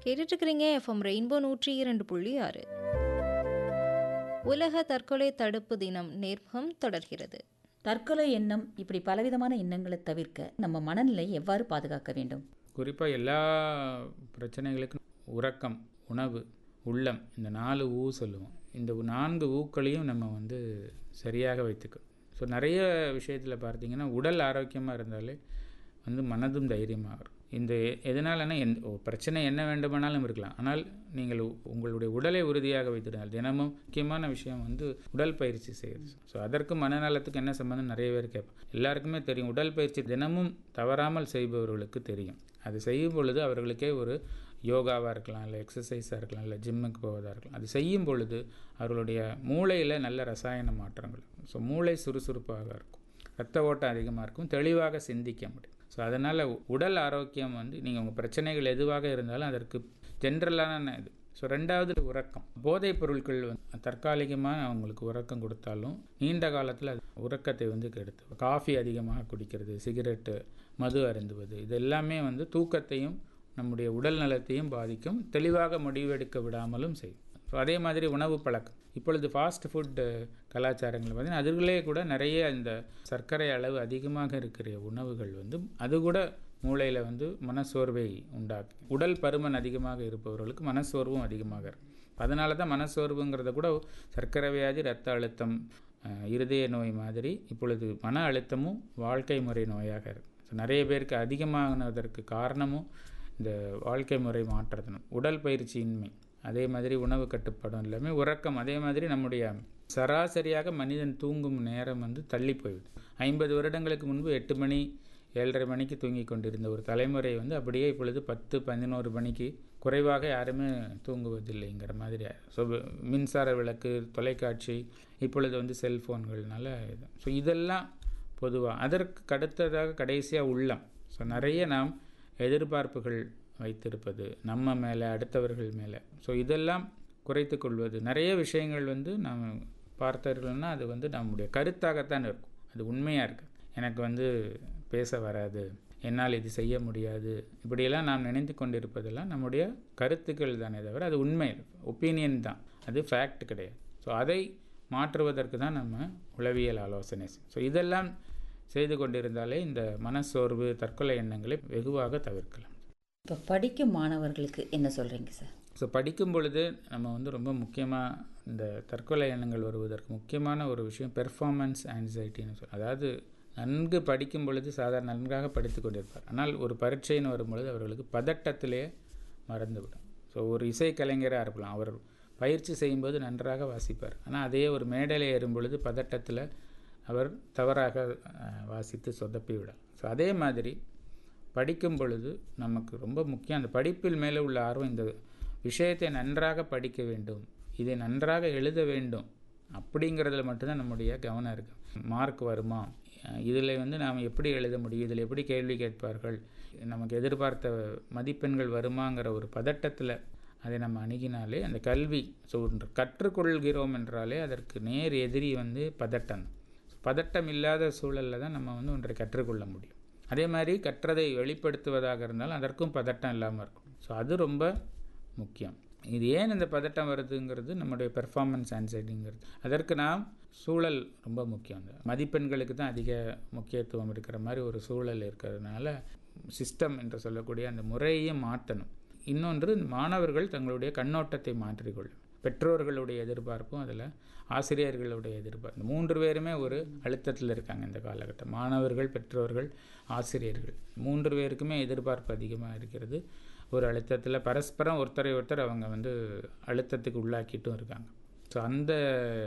கேட்டுட்ருக்கிறீங்க FM rainbow நூற்றி இரண்டு புள்ளி ஆறு உலக தற்கொலை தடுப்பு தினம் நேர்முகம் தொடர்கிறது தற்கொலை எண்ணம் இப்படி பலவிதமான எண்ணங்களை தவிர்க்க நம்ம மனநிலை எவ்வாறு பாதுகாக்க வேண்டும் குறிப்பாக எல்லா பிரச்சனைகளுக்கும் உறக்கம் உணவு உள்ளம் இந்த நாலு ஊ சொல்லுவோம் இந்த நான்கு ஊக்களையும் நம்ம வந்து சரியாக வைத்துக்கணும் ஸோ நிறைய விஷயத்தில் பார்த்தீங்கன்னா உடல் ஆரோக்கியமாக இருந்தாலே வந்து மனதும் தைரியமாக இருக்கும் இந்த எதனாலனா எந்த ஓ, பிரச்சனை என்ன வேண்டுமானாலும் இருக்கலாம் ஆனால் நீங்கள் உ- உங்களுடைய உடலை உறுதியாக வைத்திருந்தால் தினமும் முக்கியமான விஷயம் வந்து உடல் பயிற்சி செய்யுது ஸோ அதற்கு மனநலத்துக்கு என்ன சம்மந்தம் நிறைய பேர் கேட்பாங்க எல்லாருக்குமே தெரியும் உடல் பயிற்சி தினமும் தவறாமல் செய்பவர்களுக்கு தெரியும் அது செய்யும் பொழுது அவர்களுக்கே ஒரு யோகாவாக இருக்கலாம் இல்லை எக்ஸசைஸாக இருக்கலாம் இல்லை ஜிம்முக்கு போவதாக இருக்கலாம் அது செய்யும் பொழுது அவர்களுடைய மூளையில் நல்ல ரசாயன மாற்றங்கள் ஸோ மூளை சுறுசுறுப்பாக இருக்கும் ரத்த ஓட்டம் அதிகமாக இருக்கும் தெளிவாக சிந்திக்க முடியும் ஸோ அதனால் உடல் ஆரோக்கியம் வந்து நீங்கள் உங்கள் பிரச்சனைகள் எதுவாக இருந்தாலும் அதற்கு ஜென்ரலான இது ஸோ ரெண்டாவது உறக்கம் போதைப் பொருட்கள் வந்து தற்காலிகமாக அவங்களுக்கு உறக்கம் கொடுத்தாலும் நீண்ட காலத்தில் அது உறக்கத்தை வந்து கெடுத்து காஃபி அதிகமாக குடிக்கிறது சிகரெட்டு மது அருந்துவது இது எல்லாமே வந்து தூக்கத்தையும் நம்முடைய உடல் நலத்தையும் பாதிக்கும் தெளிவாக முடிவெடுக்க விடாமலும் செய்யும் ஸோ அதே மாதிரி உணவு பழக்கம் இப்பொழுது ஃபாஸ்ட் ஃபுட் கலாச்சாரங்கள் பார்த்தீங்கன்னா அதுகளே கூட நிறைய இந்த சர்க்கரை அளவு அதிகமாக இருக்கிற உணவுகள் வந்து அது கூட மூளையில் வந்து மனசோர்வை உண்டாக்கும் உடல் பருமன் அதிகமாக இருப்பவர்களுக்கு மனசோர்வும் அதிகமாக இருக்கும் அதனால தான் மனசோர்வுங்கிறத கூட சர்க்கரை வியாதி ரத்த அழுத்தம் அஹ், இருதய நோய் மாதிரி இப்பொழுது மன அழுத்தமும் வாழ்க்கை முறை நோயாக இருக்கு ஸோ நிறைய பேருக்கு அதிகமானதற்கு காரணமும் இந்த வாழ்க்கை முறை மாற்றத்தினும் உடல் பயிற்சியின்மை அதே மாதிரி உணவு கட்டுப்பாடும் எல்லாமே உறக்கம் அதே மாதிரி நம்முடைய சராசரியாக மனிதன் தூங்கும் நேரம் வந்து தள்ளி போயிடுது ஐம்பது வருடங்களுக்கு முன்பு எட்டு மணி ஏழரை மணிக்கு தூங்கி கொண்டிருந்த ஒரு தலைமுறை வந்து அப்படியே இப்பொழுது பத்து பதினோரு மணிக்கு குறைவாக யாருமே தூங்குவதில்லைங்கிற மாதிரி ஸோ மின்சார விளக்கு தொலைக்காட்சி இப்பொழுது வந்து செல்ஃபோன்கள்னால இது ஸோ இதெல்லாம் பொதுவாக அதற்கு அடுத்ததாக கடைசியாக உள்ளம் ஸோ நிறைய நாம் எதிர்பார்ப்புகள் வைத்திருப்பது நம்ம மேலே அடுத்தவர்கள் மேலே ஸோ இதெல்லாம் குறைத்து கொள்வது நிறைய விஷயங்கள் வந்து நாம் பார்த்தீர்கள்னா அது வந்து நம்முடைய கருத்தாகத்தான் இருக்கும் அது உண்மையாக இருக்கு எனக்கு வந்து பேச வராது என்னால் இது செய்ய முடியாது இப்படியெல்லாம் நாம் நினைத்து கொண்டிருப்பதெல்லாம் நம்முடைய கருத்துக்கள் தானே தவிர அது உண்மை ஒப்பீனியன் தான் அது ஃபேக்ட் கிடையாது ஸோ அதை மாற்றுவதற்கு தான் நம்ம உளவியல் ஆலோசனை ஸோ இதெல்லாம் செய்து கொண்டிருந்தாலே இந்த மனசோர்வு தற்கொலை எண்ணங்களை வெகுவாக தவிர்க்கலாம் இப்போ படிக்கும் மாணவர்களுக்கு என்ன சொல்கிறீங்க சார் ஸோ படிக்கும் பொழுது நம்ம வந்து ரொம்ப முக்கியமாக இந்த தற்கொலை எண்ணங்கள் வருவதற்கு முக்கியமான ஒரு விஷயம் பெர்ஃபார்மன்ஸ் ஆன்சைட்டின்னு சொல் அதாவது நன்கு படிக்கும் பொழுது சாதாரண நன்றாக படித்து கொண்டிருப்பார் ஆனால் ஒரு பரீட்சைன்னு வரும்பொழுது அவர்களுக்கு பதட்டத்திலேயே மறந்துவிடும் ஸோ ஒரு இசைக்கலைஞராக இருக்கலாம் அவர் பயிற்சி செய்யும்போது நன்றாக வாசிப்பார் ஆனால் அதே ஒரு மேடையில் ஏறும் பொழுது பதட்டத்தில் அவர் தவறாக அஹ், வாசித்து சொதப்பி விடும் ஸோ அதே மாதிரி படிக்கும் பொழுது நமக்கு ரொம்ப முக்கியம் அந்த படிப்பில் மேலே உள்ள ஆர்வம் இந்த விஷயத்தை நன்றாக படிக்க வேண்டும் இதை நன்றாக எழுத வேண்டும் அப்படிங்கிறதுல மட்டும்தான் நம்முடைய கவனம் இருக்குது மார்க் வருமா இதில் வந்து நாம் எப்படி எழுத முடியும் இதில் எப்படி கேள்வி கேட்பார்கள் நமக்கு எதிர்பார்த்த மதிப்பெண்கள் வருமாங்கிற ஒரு பதட்டத்தில் அதை நம்ம அணுகினாலே அந்த கல்வி ஸோ ஒன்று கற்றுக்கொள்கிறோம் என்றாலே அதற்கு நேர் எதிரி வந்து பதட்டம் பதட்டம் இல்லாத சூழலில் தான் நம்ம வந்து ஒன்றை கற்றுக்கொள்ள முடியும் அதே மாதிரி கற்றதை வெளிப்படுத்துவதாக இருந்தாலும் அதற்கும் பதட்டம் இல்லாமல் இருக்கும் ஸோ அது ரொம்ப முக்கியம் இது ஏன் இந்த பதட்டம் வருதுங்கிறது நம்முடைய பெர்ஃபார்மன்ஸ் ஆன்சைட்டிங்கிறது அதற்கு நாம் சூழல் ரொம்ப முக்கியம் இந்த மதிப்பெண்களுக்கு தான் அதிக முக்கியத்துவம் இருக்கிற மாதிரி ஒரு சூழல் இருக்கிறதுனால சிஸ்டம் என்று சொல்லக்கூடிய அந்த முறையை மாற்றணும் இன்னொன்று மாணவர்கள் தங்களுடைய கண்ணோட்டத்தை மாற்றிக்கொள்ளும் பெற்றோர்களுடைய எதிர்பார்ப்பும் அதில் ஆசிரியர்களுடைய எதிர்பார்ப்பு இந்த மூன்று பேருமே ஒரு அழுத்தத்தில் இருக்காங்க இந்த காலகட்டம் மாணவர்கள் பெற்றோர்கள் ஆசிரியர்கள் மூன்று பேருக்குமே எதிர்பார்ப்பு அதிகமாக இருக்கிறது ஒரு அழுத்தத்தில் பரஸ்பரம் ஒருத்தரை ஒருத்தர் அவங்க வந்து அழுத்தத்துக்கு உள்ளாக்கிட்டும் இருக்காங்க ஸோ அந்த